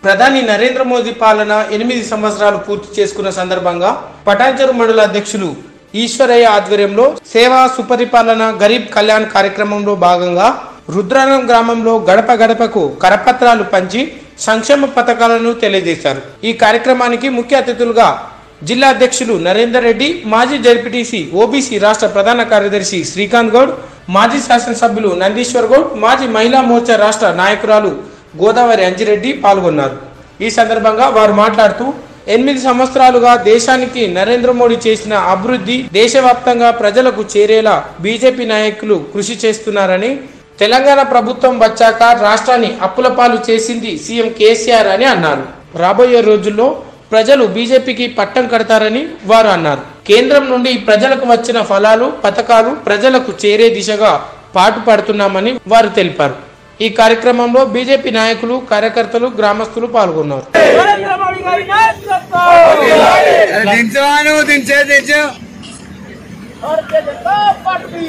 ప్రధాని నరేంద్ర మోదీ పాలన ఎనిమిది సంవత్సరాలు పూర్తి చేసుకున్న సందర్భంగా పటాన్చెరు మండల అధ్యక్షులు ఈశ్వరయ్య ఆధ్వర్యంలో సేవా సుపరిపాలన గరీబ్ కళ్యాణ్ కార్యక్రమంలో భాగంగా రుద్రారం గ్రామంలో గడప గడపకు కరపత్రాలు పంచి సంక్షేమ పథకాలను తెలియజేశారు ఈ కార్యక్రమానికి ముఖ్య అతిథులుగా జిల్లా అధ్యక్షులు నరేందర్ రెడ్డి మాజీ జడ్పీటీసీ ఓబీసీ రాష్ట్ర ప్రధాన కార్యదర్శి శ్రీకాంత్ గౌడ్ మాజీ శాసనసభ్యులు నందీశ్వర్ గౌడ్ మాజీ మహిళా మోర్చా రాష్ట్ర నాయకురాలు గోదావరి అంజిరెడ్డి పాల్గొన్నారు ఈ సందర్భంగా వారు మాట్లాడుతూ ఎనిమిది సంవత్సరాలుగా దేశానికి నరేంద్ర మోడీ చేసిన అభివృద్ధి దేశవ్యాప్తంగా ప్రజలకు చేరేలా బీజేపీ నాయకులు కృషి చేస్తున్నారని తెలంగాణ ప్రభుత్వం వచ్చాక రాష్ట్రాన్ని అప్పుల పాలు చేసింది సీఎం కేసీఆర్ అని అన్నారు రాబోయే రోజుల్లో ప్రజలు బీజేపీకి పట్టం కడతారని వారు అన్నారు కేంద్రం నుండి ప్రజలకు వచ్చిన ఫలాలు పథకాలు ప్రజలకు చేరే దిశగా పాటుపడుతున్నామని వారు తెలిపారు ఈ కార్యక్రమంలో బీజేపీ నాయకులు కార్యకర్తలు గ్రామస్తులు పాల్గొన్నారు నరేంద్ర మోడీ గారి నాయకత్వం దించవాను దించే దించు భారతీయ జనతా పార్టీ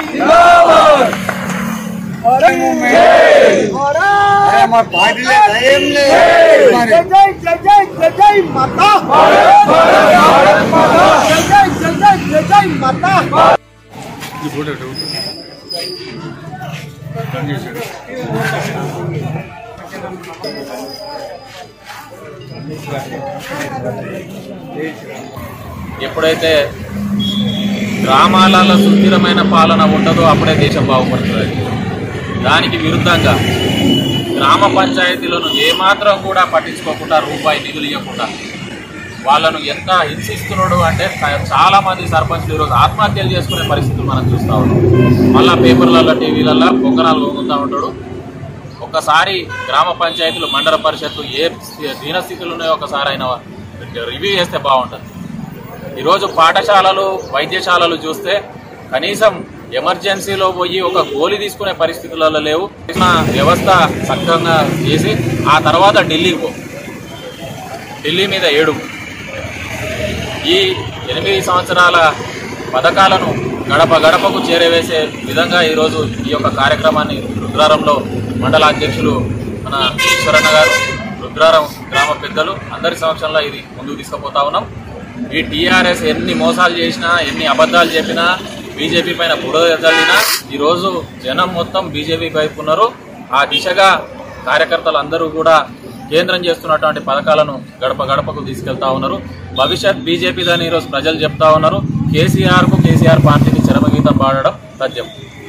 మా పార్టీలే దయం లేదు మరి. జై జై జై జై జై జై మాతా జై జై జై జై జై జై మాతా ఎప్పుడైతే గ్రామాలలో సుస్థిరమైన పాలన ఉండదో అప్పుడే దేశం బాగుపడుతుంది దానికి విరుద్ధంగా గ్రామ పంచాయతీలను ఏమాత్రం కూడా పట్టించుకోకుండా రూపాయి నిధులు ఇవ్వకుండా వాళ్ళను ఎంత హింసిస్తున్నాడు అంటే చా- చాలా మంది సర్పంచ్లు ఈరోజు ఆత్మహత్యలు చేసుకునే పరిస్థితులు మనం చూస్తూ ఉన్నాం మళ్ళా పేపర్లలో టీవీలలో పొంగనాలు పొంగుతూ ఉంటాడు ఒక్కసారి గ్రామ పంచాయతీలు మండల పరిషత్లు ఏ దీనస్థితులు ఉన్నాయో ఒకసారి ఆయన రివ్యూ చేస్తే బాగుంటుంది ఈరోజు పాఠశాలలు వైద్యశాలలు చూస్తే కనీసం ఎమర్జెన్సీలో పోయి ఒక గోలి తీసుకునే పరిస్థితులలో లేవు నా వ్యవస్థ సక్రమంగా చేసి ఆ తర్వాత ఢిల్లీకి పో ఢిల్లీ మీద ఏడు ఈ ఎనిమిది సంవత్సరాల పథకాలను గడప గడపకు చేరవేసే విధంగా ఈరోజు ఈ యొక్క కార్యక్రమాన్ని రుద్రారంలో మండల అధ్యక్షులు మన ఈశ్వరన్న గారు రుద్రారం గ్రామ పెద్దలు అందరి సమక్షంలో ఇది ముందుకు తీసుకుపోతా ఉన్నాం ఈ టీఆర్ఎస్ ఎన్ని మోసాలు చేసినా ఎన్ని అబద్ధాలు చెప్పినా బీజేపీ పైన బురద చల్లినా ఈరోజు జనం మొత్తం బీజేపీ వైపు ఉన్నారు ఆ దిశగా కార్యకర్తలు అందరూ కూడా కేంద్రం చేస్తున్నటువంటి పథకాలను గడప గడపకు తీసుకెళ్తా ఉన్నారు భవిష్యత్ బీజేపీదని ఈరోజు ప్రజలు చెప్తా ఉన్నారు కేసీఆర్ కు కేసీఆర్ పార్టీకి చరమగీతం పాడడం సత్యం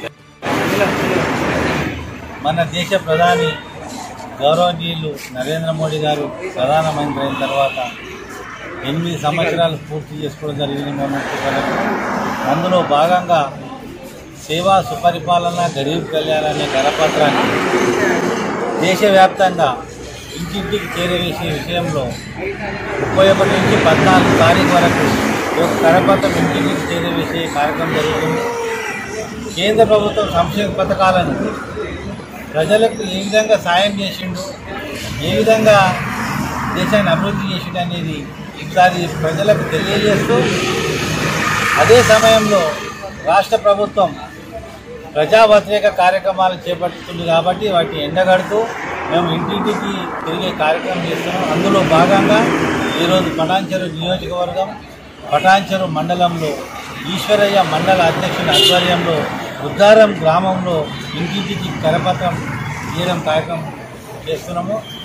మన దేశ ప్రధాని గౌరవనీయులు నరేంద్ర మోడీ గారు ప్రధానమంత్రి అయిన తర్వాత ఎనిమిది సంవత్సరాలు పూర్తి చేసుకోవడం జరిగింది మొన్నటి వరకు అందులో భాగంగా సేవా సుపరిపాలన గరీబ్ కళ్యాణ్ అనే కరపత్రాన్ని దేశవ్యాప్తంగా ఇంటింటికి చేరవేసే విషయంలో ముప్పై ఒకటి నుంచి పద్నాలుగు తారీఖు వరకు ఒక కరపత్రం ఇంటింటికి చేరవేసే కార్యక్రమం జరుగుతుంది కేంద్ర ప్రభుత్వం సంక్షేమ పథకాలను ప్రజలకు ఏ విధంగా సాయం చేసిండు ఏ విధంగా దేశాన్ని అభివృద్ధి చేసిండు అనేది ఈసారి ప్రజలకు తెలియజేస్తూ అదే సమయంలో రాష్ట్ర ప్రభుత్వం ప్రజా వ్యతిరేక కార్యక్రమాలు చేపడుతుంది కాబట్టి వాటిని ఎండగడుతూ మేము ఇంటింటికి తిరిగే కార్యక్రమం చేస్తున్నాం అందులో భాగంగా ఈరోజు పటాన్చెరు నియోజకవర్గం పటాన్చెరు మండలంలో ఈశ్వరయ్య మండల అధ్యక్షుల ఆధ్వర్యంలో ఉద్దారం గ్రామంలో ఇంటింటికి కరపత్రం తీయడం కార్యక్రమం చేస్తున్నాము